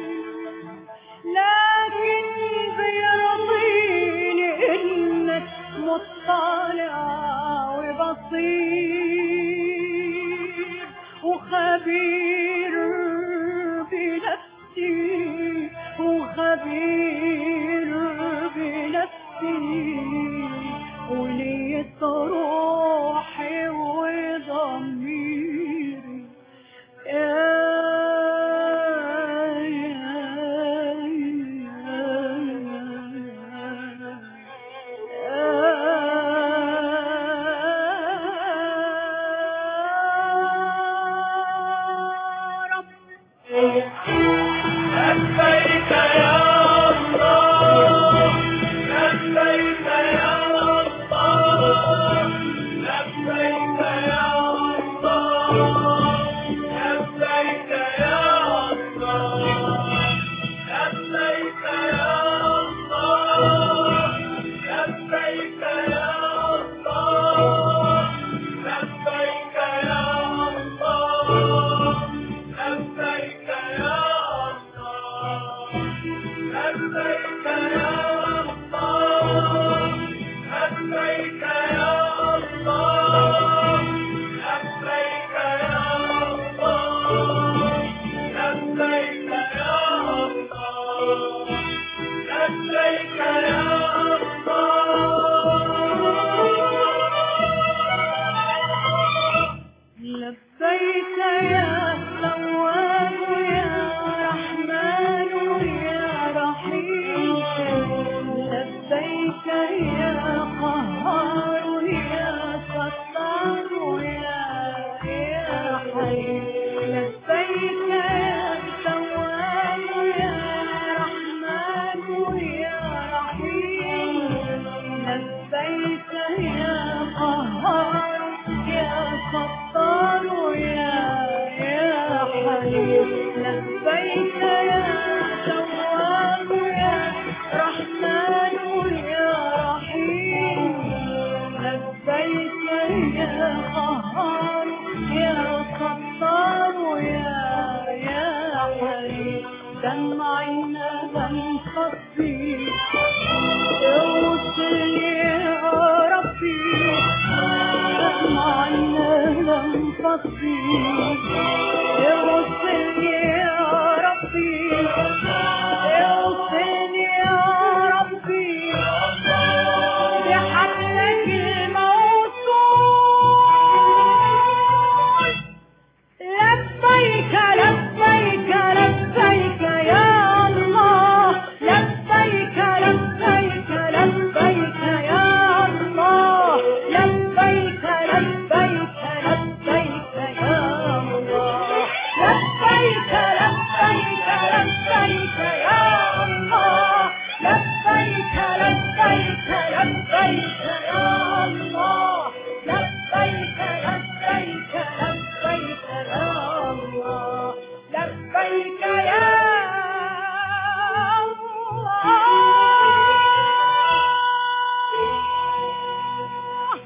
لكن بيرضيني انك مطلع وبصير وخبير بنفسي وخبير بنفسي وليت روحي وضميري يا لبيك يا الله لبيك يا الله لبيك يا الله لبيك يا الله لبيك يا الله لبيك يا الله لبيك يا الله لبيك يا الله لبيك يا الله لبيك يا الله لبيك يا الله لبيك يا الله لبيك يا الله لبيك يا تواب يا رحمن يا رحيم لبيك يا قهار يا ستار يا يا حي لبيك يا تواب يا رحمن يا رحيم لبيك يا قهار يا ستار يا يا حليم لبيك يا تواب يا رحمن يا رحيم لبيك يا قهار يا ستار يا يا حليم دمعنا لم تصفي اوصلني يا ربي دمعنا لم تصفي اوصلني يا ربي اوصلني يا ربي بحبلك الموصول لبيك لبيك لبيك يا الله لبيك لبيك لبيك يا الله لبيك لبيك لبيك يا الله لبيك لبيك لبيك يا الله لبيك لبيك لبيك يا الله لبيك لبيك لبيك يا الله لبيك يا الله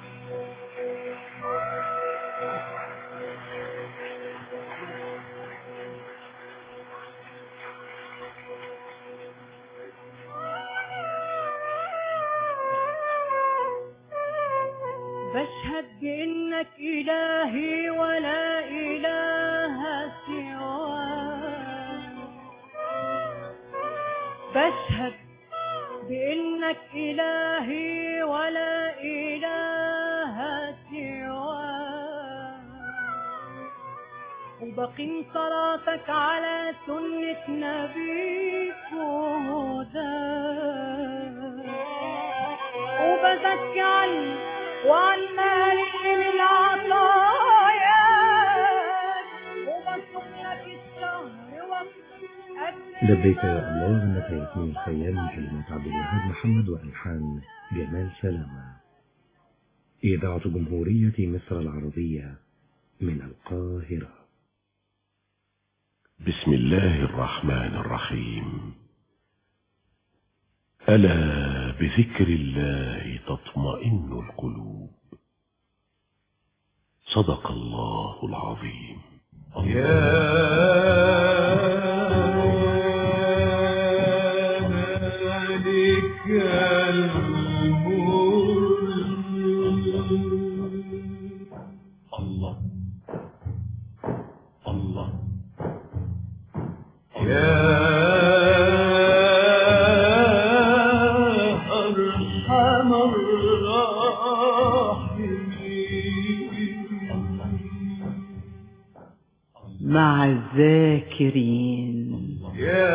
بشهد بإنك إلهي ولا إله سواك بشهد بإنك إلهي ولا إله وبقيم صلاتك على سنة نبيك وهداك وبزكي عني وعن مالك من العطايا وبصوم لك الشهر وقت لبيك يا الله انك ياسمين الخيال من كلمات عبد الوهاب محمد والحان جمال سلامه اذاعه جمهوريه مصر العربيه من القاهره بسم الله الرحمن الرحيم ألا بذكر الله تطمئن القلوب صدق الله العظيم الله الله أرحم الراحمين مع الذاكرين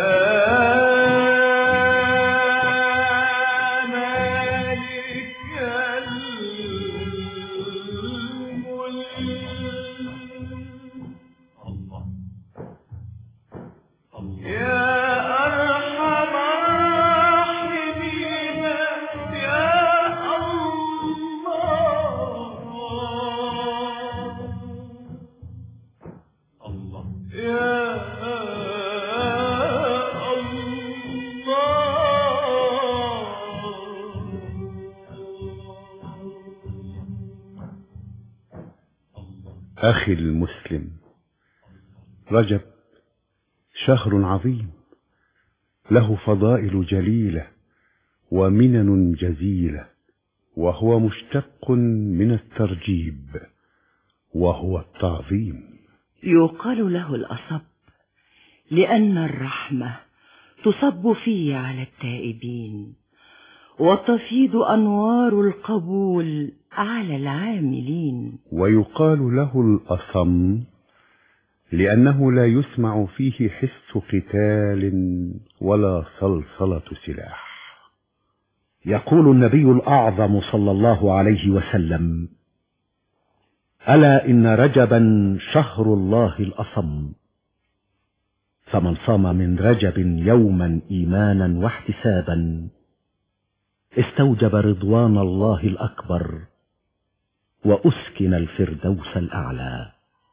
أخي المسلم رجب شهر عظيم له فضائل جليلة ومنن جزيلة وهو مشتق من الترجيب وهو التعظيم يقال له الأصب لأن الرحمة تصب فيه على التائبين وتفيض أنوار القبول على العاملين ويقال له الأصم لأنه لا يسمع فيه حس قتال ولا صلصلة سلاح يقول النبي الأعظم صلى الله عليه وسلم ألا إن رجبا شهر الله الأصم فمن صام من رجب يوما إيمانا واحتسابا استوجب رضوان الله الأكبر وأسكن الفردوس الأعلى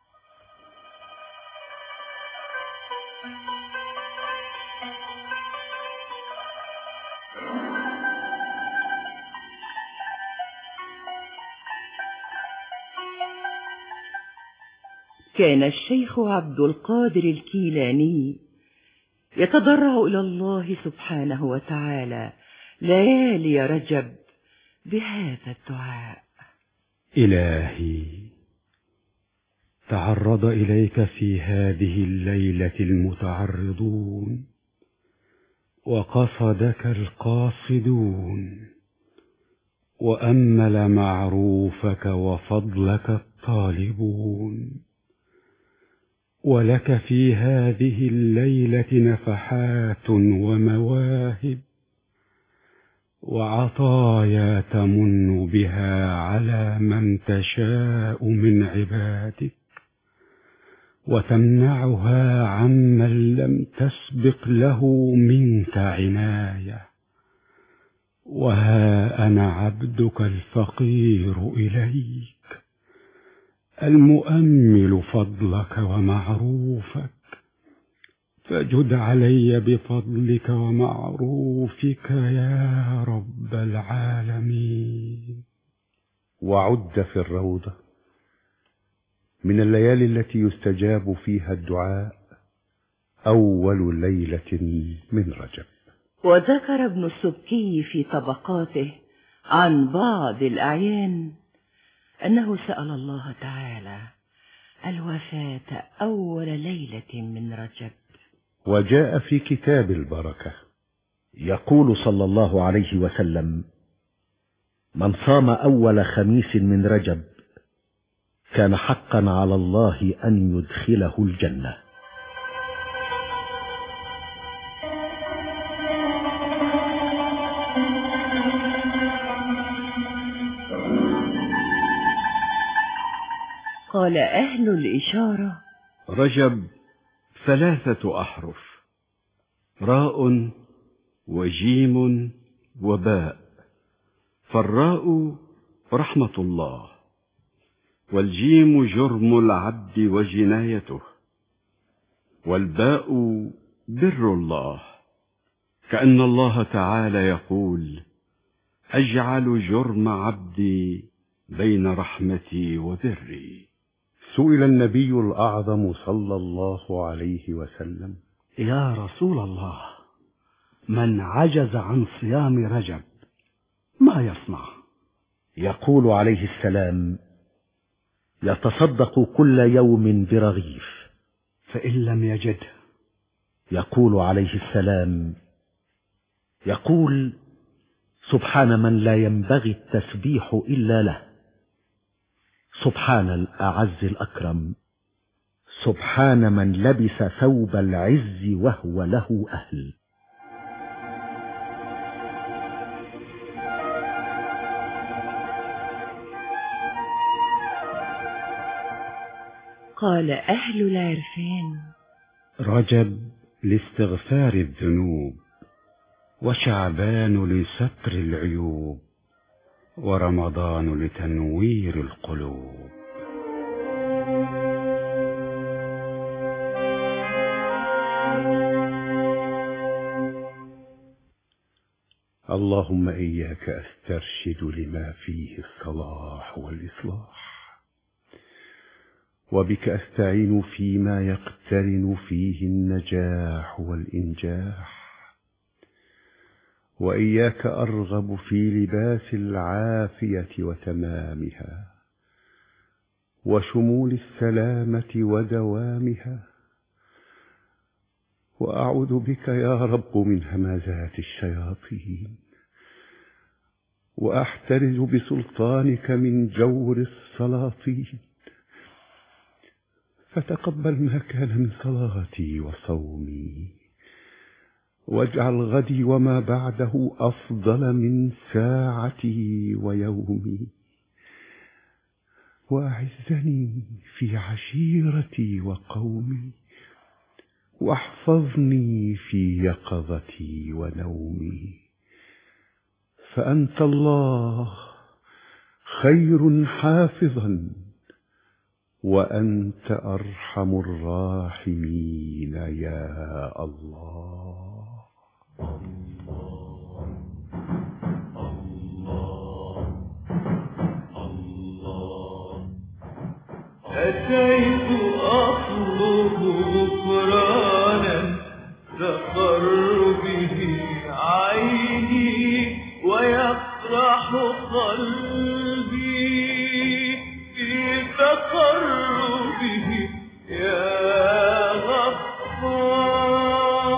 كان الشيخ عبد القادر الكيلاني يتضرع إلى الله سبحانه وتعالى ليالي رجب بهذا الدعاء إلهي تعرض إليك في هذه الليلة المتعرضون وقصدك القاصدون وأمل معروفك وفضلك الطالبون ولك في هذه الليلة نفحات ومواهب وعطايا تمن بها على من تشاء من عبادك وتمنعها عمن لم تسبق له منك عنايه وها انا عبدك الفقير اليك المؤمل فضلك ومعروفك فجد علي بفضلك ومعروفك يا رب العالمين وعد في الروضة من الليالي التي يستجاب فيها الدعاء أول ليلة من رجب وذكر ابن السبكي في طبقاته عن بعض الأعيان أنه سأل الله تعالى الوفاة أول ليلة من رجب وجاء في كتاب البركة يقول صلى الله عليه وسلم من صام أول خميس من رجب كان حقا على الله أن يدخله الجنة قال أهل الإشارة رجب ثلاثة أحرف راء وجيم وباء فالراء رحمة الله والجيم جرم العبد وجنايته والباء بر الله كأن الله تعالى يقول أجعل جرم عبدي بين رحمتي وبري سئل النبي الأعظم صلى الله عليه وسلم يا رسول الله من عجز عن صيام رجب ما يصنع يقول عليه السلام يتصدق كل يوم برغيف فإن لم يجده يقول عليه السلام يقول سبحان من لا ينبغي التسبيح إلا له سبحان الأعز الأكرم سبحان من لبس ثوب العز وهو له أهل قال أهل العرفان رجب لاستغفار الذنوب وشعبان لستر العيوب ورمضان لتنوير القلوب اللهم إياك أسترشد لما فيه الصلاح والإصلاح وبك أستعين فيما يقترن فيه النجاح والإنجاح وإياك أرغب في لباس العافية وتمامها وشمول السلامة ودوامها وأعوذ بك يا رب من همزات الشياطين وأحترز بسلطانك من جور السلاطين فتقبل ما كان من صلاتي وصومي واجعل غدي وما بعده أفضل من ساعتي ويومي وأعزني في عشيرتي وقومي واحفظني في يقظتي ونومي فأنت الله خير حافظا وأنت أرحم الراحمين يا الله أتيت أطلب غفرانا تقر به عيني ويفرح قلبي